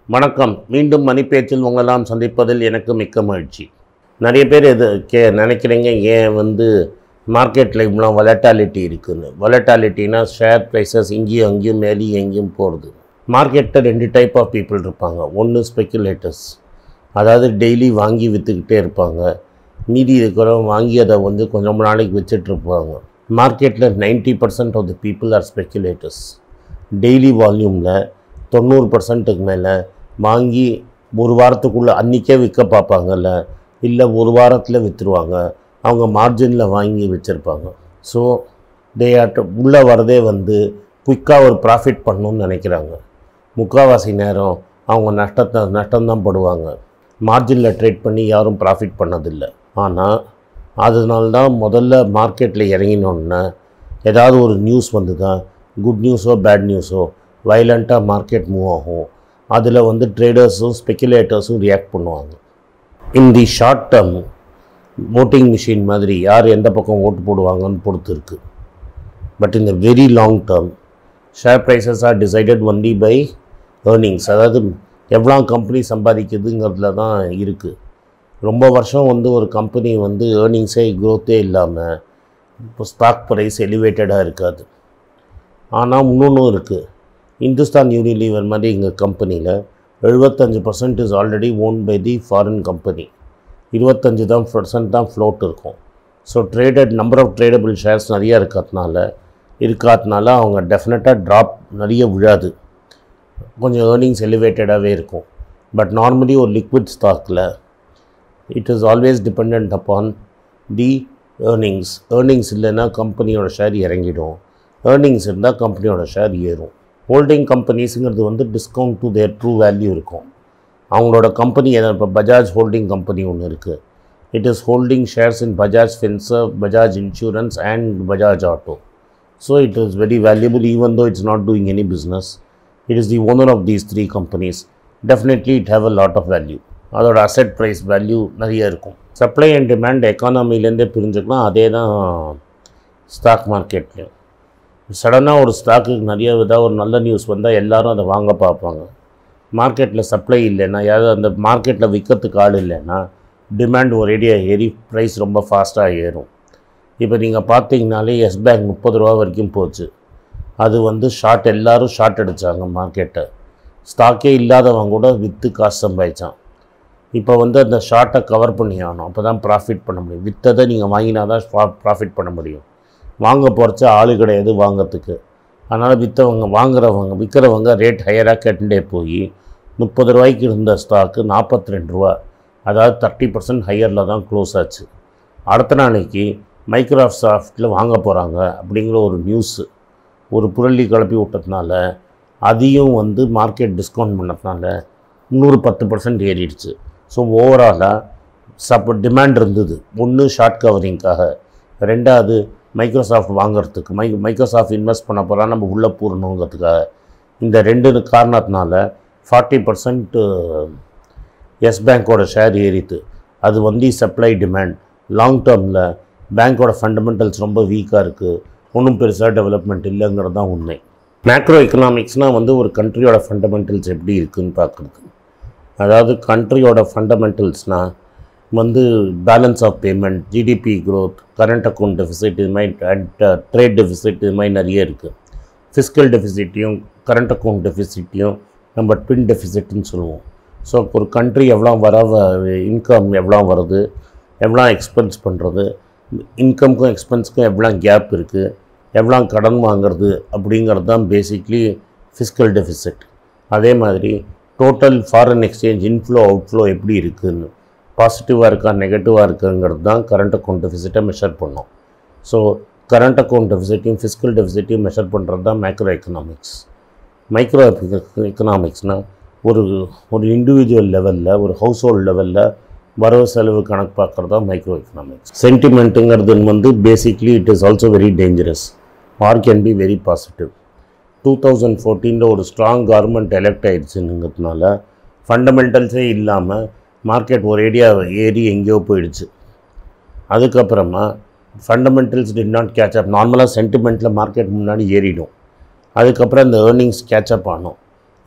வணக்கம் மீண்டும் மணிப்பேச்சில் உங்களெல்லாம் சந்திப்பதில் எனக்கு மிக்க மகிழ்ச்சி நிறைய பேர் இது கே நினைக்கிறீங்க ஏன் வந்து மார்க்கெட்டில் இவ்வளோ வொலட்டாலிட்டி இருக்குன்னு வொலட்டாலிட்டினா ஷேர் ப்ரைஸஸ் இங்கேயும் அங்கேயும் மேலேயும் எங்கேயும் போகிறது மார்க்கெட்டில் ரெண்டு டைப் ஆஃப் பீப்புள் இருப்பாங்க ஒன்று ஸ்பெக்குலேட்டர்ஸ் அதாவது டெய்லி வாங்கி விற்றுக்கிட்டே இருப்பாங்க மீதி இருக்கிறவங்க வாங்கி அதை வந்து கொஞ்சம் நாளைக்கு வச்சுட்டு இருப்பாங்க மார்க்கெட்டில் ninety percent of the people are speculators daily வால்யூமில் தொண்ணூறு பர்சன்ட்டுக்கு மேலே வாங்கி ஒரு வாரத்துக்குள்ளே அன்றைக்கே விற்க பார்ப்பாங்கல்ல இல்லை ஒரு வாரத்தில் விற்றுருவாங்க அவங்க மார்ஜினில் வாங்கி வச்சுருப்பாங்க ஸோ தே ஆட் உள்ளே வரதே வந்து குயிக்காக ஒரு ப்ராஃபிட் பண்ணணும்னு நினைக்கிறாங்க முக்கால்வாசி நேரம் அவங்க நஷ்டத்தை நஷ்டம்தான் படுவாங்க மார்ஜினில் ட்ரேட் பண்ணி யாரும் ப்ராஃபிட் பண்ணதில்லை ஆனால் அதனால தான் முதல்ல மார்க்கெட்டில் இறங்கினோன்னே ஏதாவது ஒரு நியூஸ் வந்து தான் குட் நியூஸோ பேட் நியூஸோ வைலண்ட்டாக மார்க்கெட் மூவ் ஆகும் அதில் வந்து ட்ரேடர்ஸும் ஸ்பெக்குலேட்டர்ஸும் ரியாக்ட் பண்ணுவாங்க in the short term voting machine மாதிரி யார் எந்த பக்கம் ஓட்டு போடுவாங்கன்னு பொறுத்து இருக்குது பட் இந்த very long term share prices are decided only by earnings அதாவது எவ்வளோ கம்பெனி சம்பாதிக்குதுங்கிறதுல தான் இருக்குது ரொம்ப வருஷம் வந்து ஒரு கம்பெனி வந்து ஏர்னிங்ஸே க்ரோத்தே இல்லாமல் இப்போ ஸ்டாக் ப்ரைஸ் எலிவேட்டடாக இருக்காது ஆனால் இன்னொன்றும் இருக்குது இந்துஸ்தான் யூனிலீவர் மாதிரி எங்கள் கம்பெனியில் எழுபத்தஞ்சு percent is already own by the foreign company இருபத்தஞ்சு தான் பர்சன்ட் தான் ஃப்ளோட் இருக்கும் so traded number of tradable shares நிறைய இருக்கிறதுனால இருக்காதனால அவங்க டெஃபினட்டாக ட்ராப் நிறைய விழாது கொஞ்சம் ஏர்னிங்ஸ் எலிவேட்டடாகவே இருக்கும் பட் நார்மலி ஒரு லிக்விட் ஸ்டாக்கில் it is always depend upon the earnings earnings இல்லைன்னா கம்பெனியோட ஷேர் இறங்கிடும் ஏர்னிங்ஸ் இருந்தால் கம்பெனியோட ஷேர் ஏறும் ஹோல்டிங் கம்பெனிஸுங்கிறது வந்து discount to their true value இருக்கும் அவங்களோட கம்பெனி இப்போ பஜாஜ் ஹோல்டிங் கம்பெனி ஒன்று இருக்குது it is holding shares in Bajaj Finserv Bajaj insurance and Bajaj auto so it is very valuable even though it's not doing any business it is the owner of these three companies definitely it have a lot of value அதோட asset price value நிறைய இருக்கும் supply and demand எக்கானமிலேருந்தே பிரிஞ்சுக்கலாம் அதே தான் stock மார்க்கெட்லேயும் சடனாக ஒரு ஸ்டாக்குக்கு நிறைய ஏதாவது ஒரு நல்ல நியூஸ் வந்தால் எல்லாரும் அதை வாங்க பார்ப்பாங்க மார்க்கெட்டில் சப்ளை இல்லைன்னா யாராவது அந்த மார்க்கெட்டில் விற்கிறதுக்கு ஆள் இல்லைன்னா டிமாண்ட் ஒரேடியாக ஏறி ப்ரைஸ் ரொம்ப ஃபாஸ்ட்டாக ஏறும் இப்போ நீங்கள் பார்த்தீங்கனாலே எஸ் பேங்க் முப்பது ரூபா வரைக்கும் போச்சு அது வந்து ஷார்ட் எல்லாரும் ஷார்ட் அடித்தாங்க மார்க்கெட்டை ஸ்டாக்கே இல்லாதவங்க கூட விற்று காசு சம்பாதிச்சான் இப்போ வந்து அந்த ஷார்ட்டை கவர் பண்ணி ஆகணும் அப்போ தான் ப்ராஃபிட் பண்ண முடியும் விற்றதை நீங்கள் வாங்கினா தான் ப்ராஃபிட் பண்ண முடியும் வாங்க போகிறச்ச ஆள் கிடையாது வாங்கிறதுக்கு அதனால் விற்றவங்க வாங்குறவங்க விற்கிறவங்க ரேட் ஹையராக கேட்டுட்டே போய் முப்பது ரூபாய்க்கு இருந்த ஸ்டாக்கு நாற்பத்தி ரெண்டு ரூபா அதாவது தேர்ட்டி பர்சன்ட் ஹையரில் தான் க்ளோஸ் ஆச்சு அடுத்த நாளைக்கு மைக்ரோசாஃப்ட் சாஃப்ட்டில் வாங்க போகிறாங்க அப்படிங்கிற ஒரு நியூஸு ஒரு புரளி கிளப்பி விட்டதுனால அதையும் வந்து மார்க்கெட் டிஸ்கவுண்ட் பண்ணதுனால இன்னொரு பத்து பர்சன்ட் ஏறிடுச்சு ஸோ ஓவராலாக சப் டிமாண்ட் இருந்தது ஒன்று ஷார்ட் கவரிங்க்காக ரெண்டாவது மைக்ரோசாஃப்ட் வாங்குறதுக்கு மை மைக்ரோசாஃப்ட் இன்வெஸ்ட் பண்ண போகிறா நம்ம உள்ளே பூரணுங்கிறதுக்காக இந்த ரெண்டு காரணத்தினால ஃபார்ட்டி பர்சன்ட்டு எஸ் பேங்க்கோட ஷேர் ஏறித்து அது வந்து சப்ளை டிமாண்ட் லாங் டேர்மில் பேங்க்கோட ஃபண்டமெண்டல்ஸ் ரொம்ப வீக்காக இருக்குது ஒன்றும் பெருசாக டெவலப்மெண்ட் இல்லைங்கிறது தான் உண்மை மேக்ரோ எக்கனாமிக்ஸ்னால் வந்து ஒரு கண்ட்ரியோட ஃபண்டமெண்டல்ஸ் எப்படி இருக்குதுன்னு பார்க்குறது அதாவது கண்ட்ரியோட ஃபண்டமெண்டல்ஸ்னால் வந்து balance of payment GDP growth current account deficit இது மாதிரி அண்ட் ட்ரேட் டெஃபிசிட் இது மாதிரி நிறைய இருக்குது ஃபிஸ்கல் டெஃபிசிட்டையும் கரண்ட் அக்கௌண்ட் டெஃபிசிட்டையும் நம்ம ட்வின் டெஃபிசிட்னு சொல்லுவோம் ஸோ ஒரு கண்ட்ரி எவ்வளோ வர இன்கம் எவ்வளோ வருது எவ்வளோ எக்ஸ்பென்ஸ் பண்ணுறது இன்கம்க்கும் எக்ஸ்பென்ஸுக்கும் எவ்வளோ கேப் இருக்குது எவ்வளோ கடன் வாங்குறது அப்படிங்கிறது தான் பேசிக்லி ஃபிஸ்கல் டெஃபிசிட் அதே மாதிரி total foreign exchange inflow outflow எப்படி இருக்குதுன்னு பாசிட்டிவாக இருக்கா நெகட்டிவாக இருக்குங்கிறது தான் கரண்ட் அக்கௌண்ட் டெஃபிசிட்டை மெஷர் பண்ணோம் ஸோ கரண்ட் அக்கௌண்ட் டெஃபிசிட்டையும் ஃபிஸ்கல் டெஃபிசிட்டையும் மெஷர் பண்ணுறது தான் மேக்ரோ எக்கனாமிக்ஸ் மைக்ரோ எக்கனாமிக்ஸ்னால் ஒரு ஒரு இண்டிவிஜுவல் லெவலில் ஒரு ஹவுஸ் ஹோல்ட் லெவலில் வரவு செலவு கணக்கு பார்க்குறது தான் மைக்ரோ எக்கனாமிக்ஸ் சென்டிமெண்ட்டுங்கிறது வந்து basically it is also very dangerous or can be very positive two thousand ஃபோர்டீனில் ஒரு ஸ்ட்ராங் கவர்மெண்ட் எலெக்ட் ஆயிடுச்சுங்கிறதுனால ஃபண்டமெண்டல்ஸே இல்லாமல் மார்க்கெட் ஒரேடியாக ஏறி எங்கேயோ போயிடுச்சு அதுக்கப்புறமா fundamentals did not catch up நார்மலாக சென்டிமெண்ட்டில் மார்க்கெட் முன்னாடி ஏறிடும் அதுக்கப்புறம் இந்த ஏர்னிங்ஸ் கேட்சப் ஆனோம்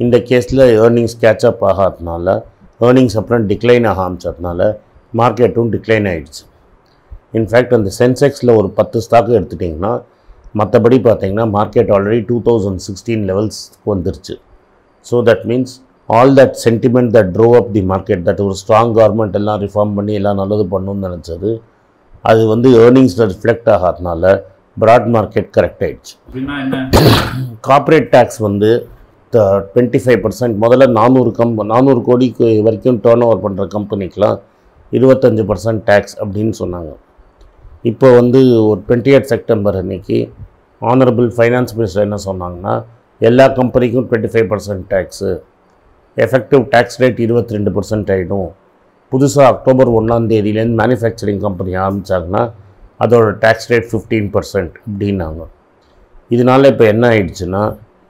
இந்த கேஸில் ஏர்னிங்ஸ் கேட்சப் ஆகாதனால ஏர்னிங்ஸ் அப்புறம் டிக்ளைன் ஆக ஆரம்பிச்சதுனால மார்க்கெட்டும் டிக்ளைன் ஆகிடுச்சு இன்ஃபேக்ட் அந்த சென்செக்ஸில் ஒரு பத்து ஸ்டாக் எடுத்துட்டிங்கன்னா மற்றபடி பார்த்தீங்கன்னா market already two thousand sixteen levels வந்துருச்சு so that means all that sentiment that throw up the market that ஒரு ஸ்ட்ராங் கவர்மெண்ட் எல்லாம் ரிஃபார்ம் பண்ணி எல்லாம் நல்லது பண்ணணும்னு நினச்சது அது வந்து ஏர்னிங்ஸில் ரிஃப்ளெக்ட் ஆகாதனால ப்ராட் மார்க்கெட் கரெக்ட் ஆயிடுச்சு அப்படின்னா என்ன கார்ப்பரேட் டேக்ஸ் வந்து டுவெண்ட்டி ஃபைவ் பர்சன்ட் முதல்ல நானூறு கம் நானூறு கோடிக்கு வரைக்கும் டேர்ன் ஓவர் பண்ணுற கம்பெனிக்கெலாம் இருபத்தஞ்சி பர்சன்ட் டேக்ஸ் அப்படின்னு சொன்னாங்க இப்போ வந்து ஒரு டுவெண்ட்டி எயிட் செப்டம்பர் அன்னைக்கு ஆனரபிள் ஃபைனான்ஸ் மினிஸ்டர் என்ன சொன்னாங்கன்னா எல்லா கம்பெனிக்கும் twenty five percent tax effective tax rate இருபத்தி ரெண்டு பர்சன்ட் ஆகிடும் புதுசாக அக்டோபர் ஒன்றாம் தேதியிலேருந்து மேனுஃபேக்சரிங் கம்பெனி ஆரம்பித்தாங்கன்னா அதோட டேக்ஸ் ரேட் ஃபிஃப்டீன் பர்சன்ட் அப்படின்னாங்க இதனால இப்போ என்ன ஆயிடுச்சுன்னா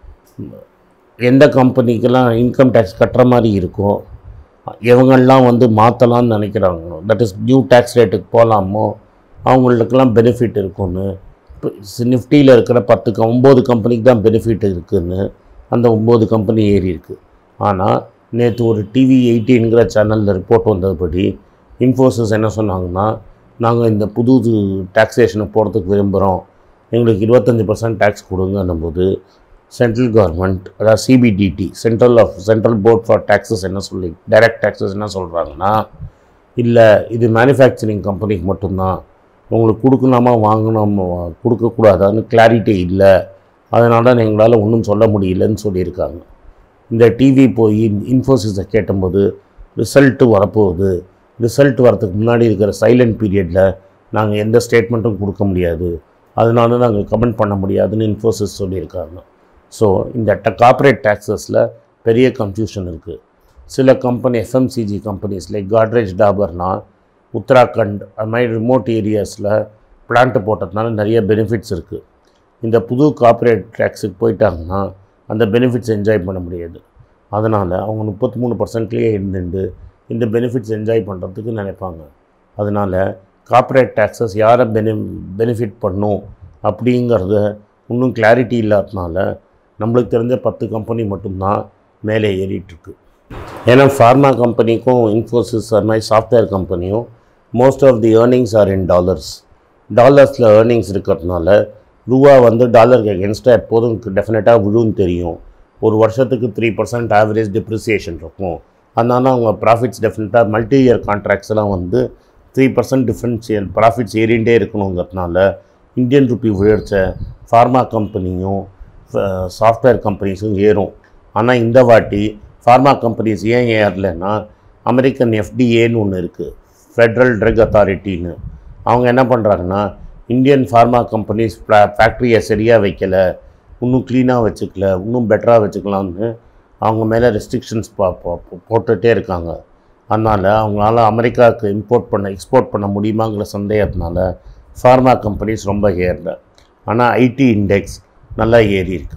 எந்த கம்பெனிக்கெல்லாம் இன்கம் டேக்ஸ் கட்டுற மாதிரி இருக்கோ இவங்கெல்லாம் வந்து மாற்றலாம்னு நினைக்கிறாங்க தட் இஸ் நியூ டேக்ஸ் ரேட்டுக்கு போகலாமோ அவங்களுக்கெல்லாம் பெனிஃபிட் இருக்குன்னு இப்போ நிஃப்டியில் இருக்கிற பத்து க ஒம்பது கம்பெனிக்கு தான் பெனிஃபிட் இருக்குன்னு அந்த ஒம்பது கம்பெனி ஏறி இருக்கு ஆனால் நேற்று ஒரு டிவி எயிட்டின்கிற சேனலில் ரிப்போர்ட் வந்ததுபடி இன்ஃபோசிஸ் என்ன சொன்னாங்கன்னா நாங்கள் இந்த புது டாக்ஸேஷனை போகிறதுக்கு விரும்புகிறோம் எங்களுக்கு இருபத்தஞ்சி பர்சன்ட் டேக்ஸ் கொடுங்கன்னும் போது சென்ட்ரல் கவர்மெண்ட் அதாவது CBDT central of central board for taxes என்ன சொல்லி டைரக்ட் டேக்ஸஸ் என்ன சொல்கிறாங்கன்னா இல்லை இது மேனுஃபேக்சரிங் கம்பெனிக்கு மட்டும்தான் உங்களுக்கு கொடுக்கலாமா வாங்கணும் கொடுக்கக்கூடாதான்னு கிளாரிட்டி இல்லை அதனால எங்களால் ஒன்றும் சொல்ல முடியலன்னு சொல்லியிருக்காங்க இந்த டிவி போய் இன்ஃபோசிஸை கேட்டபோது ரிசல்ட்டு வரப்போகுது ரிசல்ட் வரதுக்கு முன்னாடி இருக்கிற சைலண்ட் பீரியடில் நாங்கள் எந்த ஸ்டேட்மெண்ட்டும் கொடுக்க முடியாது அதனால நாங்கள் கமெண்ட் பண்ண முடியாதுன்னு இன்ஃபோசிஸ் சொல்லியிருக்காங்க ஸோ இந்த ட கார்ப்பரேட் டேக்ஸஸில் பெரிய கன்ஃபியூஷன் இருக்குது சில company FMCG companies like Godrej டாபர்னா உத்தராகண்ட் அது மாதிரி ரிமோட் ஏரியாஸில் பிளான்ட்டு போட்டதுனால நிறைய பெனிஃபிட்ஸ் இருக்குது இந்த புது கார்ப்பரேட் டேக்ஸுக்கு போயிட்டாங்கன்னா அந்த பெனிஃபிட்ஸ் என்ஜாய் பண்ண முடியாது அதனால் அவங்க முப்பத்தி மூணு பர்சன்ட்லேயே இருந்துட்டு இந்த பெனிஃபிட்ஸ் என்ஜாய் பண்ணுறதுக்கு நினைப்பாங்க அதனால் கார்ப்பரேட் டேக்ஸஸ் யாரை பெனி பெனிஃபிட் பண்ணும் அப்படிங்கிறத இன்னும் கிளாரிட்டி இல்லாதனால நம்மளுக்கு தெரிஞ்ச பத்து கம்பெனி மட்டும்தான் மேலே ஏறிட்டுருக்கு ஏன்னா ஃபார்மா கம்பெனிக்கும் இன்ஃபோசிஸ் அது மாதிரி சாஃப்ட்வேர் கம்பெனியும் most of the earnings are in dollars டாலர்ஸில் ஏர்னிங்ஸ் இருக்கிறதுனால ரூபா வந்து டாலருக்கு அகேன்ஸ்டாக எப்போதும் டெஃபினட்டாக விழுன்னு தெரியும் ஒரு வருஷத்துக்கு த்ரீ பர்சன்ட் ஆவரேஜ் டிப்ரிசியேஷன் இருக்கும் அதனால அவங்க ப்ராஃபிட்ஸ் டெஃபினட்டாக மல்டி இயர் கான்ட்ராக்ட்ஸ் எல்லாம் வந்து த்ரீ பர்சன்ட் டிஃப்ரென்ஷியல் ப்ராஃபிட்ஸ் ஏறிண்டே இருக்கணுங்கிறதுனால இந்தியன் ருப்பி உயர்ச்ச ஃபார்மா கம்பெனியும் சாஃப்ட்வேர் கம்பெனிஸும் ஏறும் ஆனால் இந்த வாட்டி ஃபார்மா கம்பெனிஸ் ஏன் ஏறலைன்னா அமெரிக்கன் எஃப்டிஏன்னு ஒன்று இருக்குது ஃபெட்ரல் ட்ரக் அத்தாரிட்டின்னு அவங்க என்ன பண்ணுறாங்கன்னா இந்தியன் ஃபார்மா கம்பெனிஸ் ஃபேக்ட்ரியை சரியாக வைக்கல இன்னும் க்ளீனாக வச்சுக்கல இன்னும் பெட்டராக வச்சுக்கலாம்னு அவங்க மேலே ரெஸ்ட்ரிக்ஷன்ஸ் பா பா- போட்டுகிட்டே இருக்காங்க அதனால் அவங்களால அமெரிக்காவுக்கு இம்போர்ட் பண்ண எக்ஸ்போர்ட் பண்ண முடியுமாங்கிற சந்தேகத்தினால ஃபார்மா கம்பெனிஸ் ரொம்ப ஏறல ஆனால் ஐடி இண்டெக்ஸ் நல்லா ஏறி இருக்கு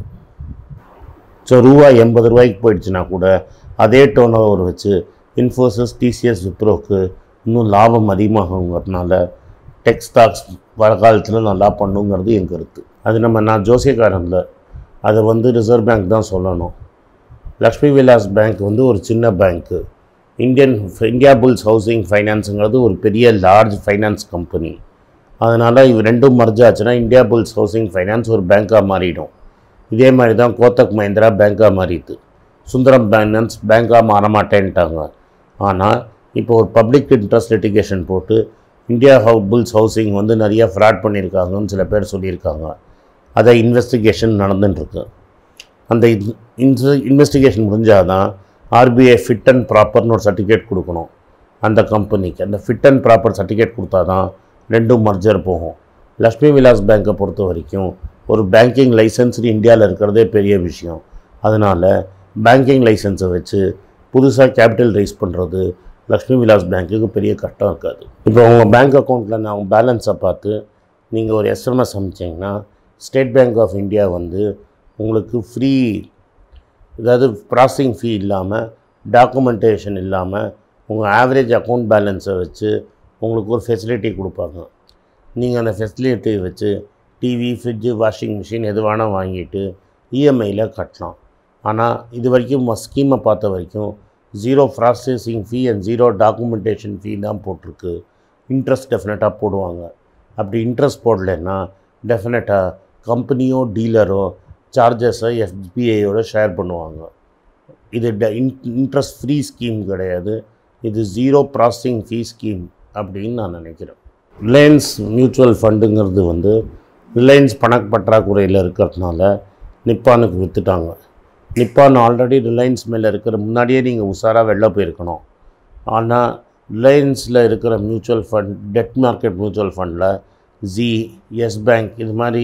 ஸோ ரூபா எண்பது ரூபாய்க்கு போயிடுச்சுன்னா கூட அதே டோன் ஓவர் வச்சு இன்ஃபோசிஸ் டிசிஎஸ் விப்ரோக்கு இன்னும் லாபம் அதிகமாகுங்கிறதுனால டெக் ஸ்டாக்ஸ் காலத்தில் நல்லா பண்ணுங்கிறது என் கருத்து அது நம்ம நான் ஜோசியக்காரன்ல அதை வந்து ரிசர்வ் பேங்க் தான் சொல்லணும் லக்ஷ்மி விலாஸ் பேங்க் வந்து ஒரு சின்ன பேங்க்கு இந்தியன் இந்தியா புல்ஸ் ஹவுசிங் ஃபைனான்ஸுங்கிறது ஒரு பெரிய லார்ஜ் ஃபைனான்ஸ் கம்பெனி அதனால் இவ ரெண்டும் மர்ஜ் ஆச்சுன்னா இந்தியா புல்ஸ் ஹவுசிங் ஃபைனான்ஸ் ஒரு பேங்காக மாறிடும் இதே மாதிரி தான் கோத்தக் மஹிந்திரா பேங்காக மாறிடுது சுந்தரம் ஃபைனான்ஸ் பேங்காக மாற மாட்டேன்ட்டாங்க ஆனால் இப்போ ஒரு பப்ளிக் இன்ட்ரெஸ்ட் லிட்டிகேஷன் போட்டு இந்தியா ஹவு புல்ஸ் ஹவுசிங் வந்து நிறைய ஃப்ராட் பண்ணியிருக்காங்கன்னு சில பேர் சொல்லியிருக்காங்க அதை இன்வெஸ்டிகேஷன் நடந்துட்டுருக்கு அந்த இன்வெஸ்டிகேஷன் முடிஞ்சால் தான் ஆர்பிஐ ஃபிட் அண்ட் ப்ராப்பர்னு ஒரு சர்டிஃபிகேட் கொடுக்கணும் அந்த கம்பெனிக்கு அந்த ஃபிட் அண்ட் ப்ராப்பர் சர்டிஃபிகேட் கொடுத்தா தான் ரெண்டும் மர்ஜர் போகும் லக்ஷ்மி விலாஸ் பேங்க்கை பொறுத்த வரைக்கும் ஒரு பேங்கிங் லைசன்ஸ்னு இந்தியாவில் இருக்கிறதே பெரிய விஷயம் அதனால் பேங்கிங் லைசன்ஸை வச்சு புதுசாக கேபிட்டல் ரைஸ் பண்ணுறது லக்ஷ்மி விலாஸ் பேங்க்குக்கு பெரிய கஷ்டம் இருக்காது இப்போ உங்கள் பேங்க் அக்கௌண்ட்டில் நான் உங்கள் பேலன்ஸை பார்த்து நீங்கள் ஒரு எஸ்எம்எஸ் அனுப்பிச்சிங்கன்னா ஸ்டேட் பேங்க் ஆஃப் இந்தியா வந்து உங்களுக்கு ஃப்ரீ அதாவது ப்ராசஸிங் ஃபீ இல்லாமல் டாக்குமெண்டேஷன் இல்லாமல் உங்கள் ஆவரேஜ் அக்கௌண்ட் பேலன்ஸை வச்சு உங்களுக்கு ஒரு ஃபெசிலிட்டி கொடுப்பாங்க நீங்கள் அந்த ஃபெசிலிட்டியை வச்சு டிவி ஃப்ரிட்ஜு வாஷிங் மிஷின் எது வேணால் வாங்கிட்டு இஎம்ஐயில் கட்டலாம் ஆனால் இது வரைக்கும் ஸ்கீமை பார்த்த வரைக்கும் zero processing fee and zero documentation fee தான் போட்டிருக்கு இன்ட்ரெஸ்ட் டெஃபினட்டாக போடுவாங்க அப்படி இன்ட்ரெஸ்ட் போடலைன்னா டெஃபினட்டாக கம்பெனியோ டீலரோ சார்ஜஸை எஃபிஐயோட ஷேர் பண்ணுவாங்க இது ட இன் இன்ட்ரெஸ்ட் ஃப்ரீ ஸ்கீம் கிடையாது இது ஜீரோ ப்ராசஸிங் ஃபீ ஸ்கீம் அப்படின்னு நான் நினைக்கிறேன் ரிலையன்ஸ் மியூச்சுவல் ஃபண்டுங்கிறது வந்து ரிலையன்ஸ் பணப்பற்றாக்குறையில் இருக்கிறதுனால நிப்பானுக்கு விற்றுட்டாங்க நிப்பான் ஆல்ரெடி ரிலையன்ஸ் மேலே இருக்கிற முன்னாடியே நீங்கள் உஷாராக வெளில போயிருக்கணும் ஆனால் ரிலையன்ஸில் இருக்கிற mutual fund debt market mutual ஃபண்டில் ஜி எஸ் பேங்க் இது மாதிரி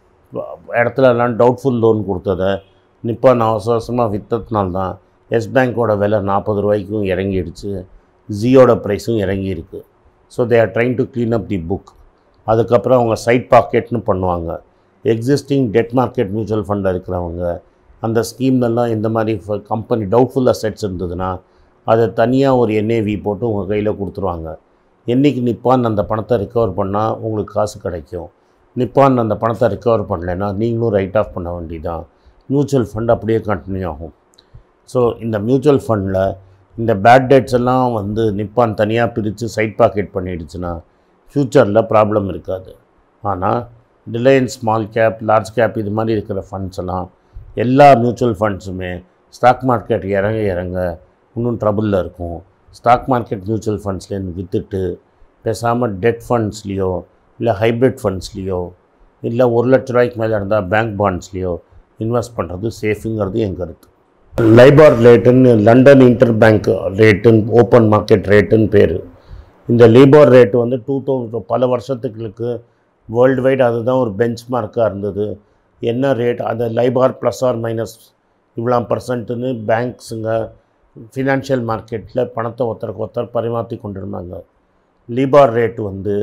இடத்துலலாம் டவுட்ஃபுல் லோன் கொடுத்ததை நிப்பான் அவசர அவசரமாக விற்றதுனால தான் எஸ் பேங்க்கோட விலை நாற்பது ரூபாய்க்கும் இறங்கிடுச்சு ஜியோட ப்ரைஸும் இறங்கியிருக்கு so they are trying to clean up the book அதுக்கப்புறம் அவங்க சைட் பாக்கெட்னு பண்ணுவாங்க எக்ஸிஸ்டிங் டெட் மார்க்கெட் மியூச்சுவல் ஃபண்டில் இருக்கிறவங்க அந்த ஸ்கீம்லலாம் இந்த மாதிரி கம்பெனி டவுட்ஃபுல் அசெட்ஸ் இருந்ததுன்னா அதை தனியாக ஒரு என்ஏவி போட்டு உங்கள் கையில் கொடுத்துருவாங்க என்றைக்கு நிப்பான் அந்த பணத்தை ரிக்கவர் பண்ணால் உங்களுக்கு காசு கிடைக்கும் நிப்பான் அந்த பணத்தை ரிக்கவர் பண்ணலைன்னா நீங்களும் ரைட் ஆஃப் பண்ண வேண்டியதான் மியூச்சுவல் ஃபண்ட் அப்படியே கண்டினியூ ஆகும் ஸோ இந்த மியூச்சுவல் ஃபண்டில் இந்த பேட் டேட்ஸ் எல்லாம் வந்து நிப்பான் தனியாக பிரித்து சைட் பாக்கெட் பண்ணிடுச்சுன்னா ஃப்யூச்சரில் ப்ராப்ளம் இருக்காது ஆனால் Reliance small cap large cap இது மாதிரி இருக்கிற ஃபண்ட்ஸ் எல்லாம் எல்லா மியூச்சுவல் ஃபண்ட்ஸுமே ஸ்டாக் மார்க்கெட் இறங்க இறங்க இன்னும் ட்ரபுளில் இருக்கும் ஸ்டாக் மார்க்கெட் மியூச்சுவல் ஃபண்ட்ஸ்லேருந்து விற்றுட்டு பேசாமல் டெட் ஃபண்ட்ஸ்லேயோ இல்லை ஹைப்ரிட் ஃபண்ட்ஸ்லேயோ இல்லை ஒரு லட்ச ரூபாய்க்கு மேலே இருந்தால் பேங்க் பாண்ட்ஸ்லேயோ இன்வெஸ்ட் பண்ணுறது சேஃபுங்கிறது என் கருத்து லைபார் ரேட்டுன்னு லண்டன் இன்டர் பேங்க் ரேட்டுன்னு ஓப்பன் மார்க்கெட் ரேட்டுன்னு பேர் இந்த லேபார் ரேட்டு வந்து டூ தௌசண்ட் பல வருஷத்துக்கு வேர்ல்டு வைடு அதுதான் ஒரு பெஞ்ச் மார்க்காக இருந்தது என்ன ரேட் அந்த லைபார் ப்ளஸ் ஆர் மைனஸ் இவ்வளோ பர்சன்ட்டுன்னு பேங்க்ஸுங்க ஃபினான்ஷியல் மார்க்கெட்டில் பணத்தை ஒருத்தருக்கு ஒருத்தர் பரிமாற்றி கொண்டிருந்தாங்க லீபார் ரேட் வந்து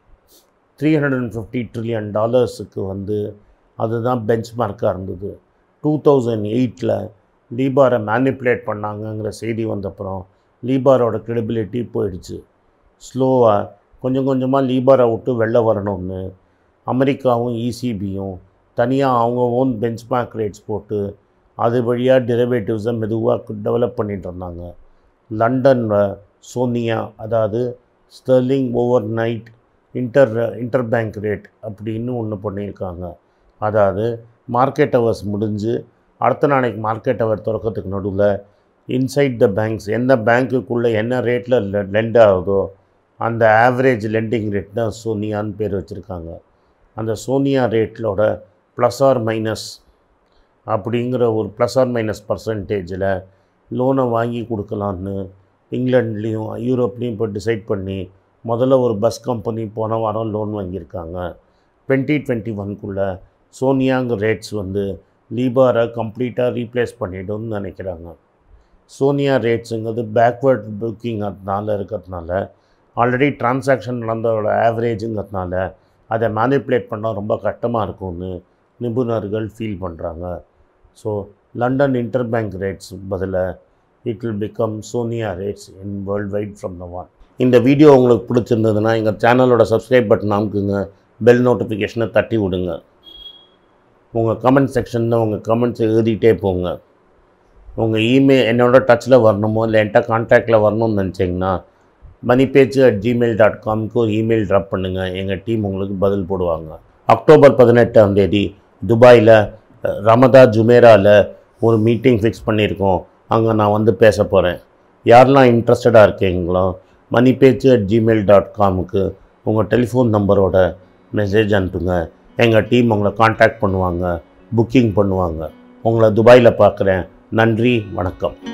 three hundred and fifty trillion டாலர்ஸுக்கு வந்து அதுதான் பெஞ்ச் மார்க்காக இருந்தது டூ தௌசண்ட் எயிட்டில் லீபாரை மேனிப்புலேட் பண்ணாங்கங்கிற செய்தி வந்தப்புறம் லீபாரோட credibility போயிடுச்சு ஸ்லோவாக கொஞ்சம் கொஞ்சமாக லீபாரை விட்டு வெளில வரணும்னு அமெரிக்காவும் இசிபியும் தனியாக அவங்க ஓன் பெஞ்ச்மார்க் ரேட்ஸ் போட்டு அது வழியாக டெரிவேட்டிவ்ஸை மெதுவாக டெவலப் பண்ணிட்டு இருந்தாங்க லண்டனில் சோனியா அதாவது sterling over night inter inter bank rate அப்படின்னு ஒன்று பண்ணியிருக்காங்க அதாவது மார்க்கெட் ஹவர்ஸ் முடிஞ்சு அடுத்த நாளைக்கு மார்க்கெட் ஹவர் திறக்கிறதுக்கு நடுவில் இன்சைட் த பேங்க்ஸ் எந்த பேங்க்குக்குள்ளே என்ன ரேட்டில் லெண்ட் ஆகுதோ அந்த ஆவரேஜ் லெண்டிங் ரேட் தான் சோனியான்னு பேர் வச்சுருக்காங்க அந்த சோனியா ரேட்லோட ப்ளஸ் ஆர் மைனஸ் அப்படிங்கிற ஒரு ப்ளஸ் ஆர் மைனஸ் பர்சன்டேஜில் லோனை வாங்கி கொடுக்கலான்னு இங்கிலாண்ட்லேயும் யூரோப்லேயும் இப்போ டிசைட் பண்ணி முதல்ல ஒரு பஸ் கம்பெனி போன வாரம் லோன் வாங்கியிருக்காங்க டுவெண்ட்டி டுவெண்ட்டி ஒன்குள்ளே சோனியாங்க ரேட்ஸ் வந்து லீபாரை கம்ப்ளீட்டாக ரீப்ளேஸ் பண்ணிடும்னு நினைக்கிறாங்க சோனியா ரேட்ஸுங்கிறது பேக்வேர்ட் புக்கிங் அதனால இருக்கிறதுனால ஆல்ரெடி டிரான்சாக்ஷன் நடந்ததோட ஆவரேஜுங்கிறதுனால அதை மேனிப்புலேட் பண்ணால் ரொம்ப கஷ்டமாக இருக்கும்னு நிபுணர்கள் ஃபீல் பண்ணுறாங்க so London inter bank rates பதிலாக it will become SONIA rates in world wide from the one இந்த வீடியோ உங்களுக்கு பிடிச்சிருந்ததுன்னா எங்கள் சேனலோட சப்ஸ்கிரைப் பட்டன் அமுக்குங்க பெல் நோட்டிஃபிகேஷனை தட்டி விடுங்க உங்கள் கமெண்ட் செக்ஷனில் உங்கள் கமெண்ட்ஸ் எழுதிட்டே போங்க உங்கள் இமெயில் என்னோட டச்சில் வரணுமோ இல்லை என்கிட்ட கான்டாக்டில் வரணும்னு நினச்சிங்கன்னா மணிபேச்சு அட் ஜிமெயில் டாட் காம்க்கு ஒரு இமெயில் ட்ராப் பண்ணுங்கள் எங்கள் டீம் உங்களுக்கு பதில் போடுவாங்க அக்டோபர் பதினெட்டாம் தேதி துபாயில் அஹ், ரமதா ஜுமேராவில் ஒரு மீட்டிங் ஃபிக்ஸ் பண்ணியிருக்கோம் அங்கே நான் வந்து பேச போகிறேன் யாரெல்லாம் இன்ட்ரெஸ்டடாக இருக்கீங்களோ மணிபேச்சு அட் ஜிமெயில் டாட் காமுக்கு உங்கள் டெலிஃபோன் நம்பரோட மெசேஜ் அனுப்புங்க எங்கள் டீம் உங்களை காண்டாக்ட் பண்ணுவாங்க புக்கிங் பண்ணுவாங்க உங்களை துபாயில் பார்க்குறேன் நன்றி வணக்கம்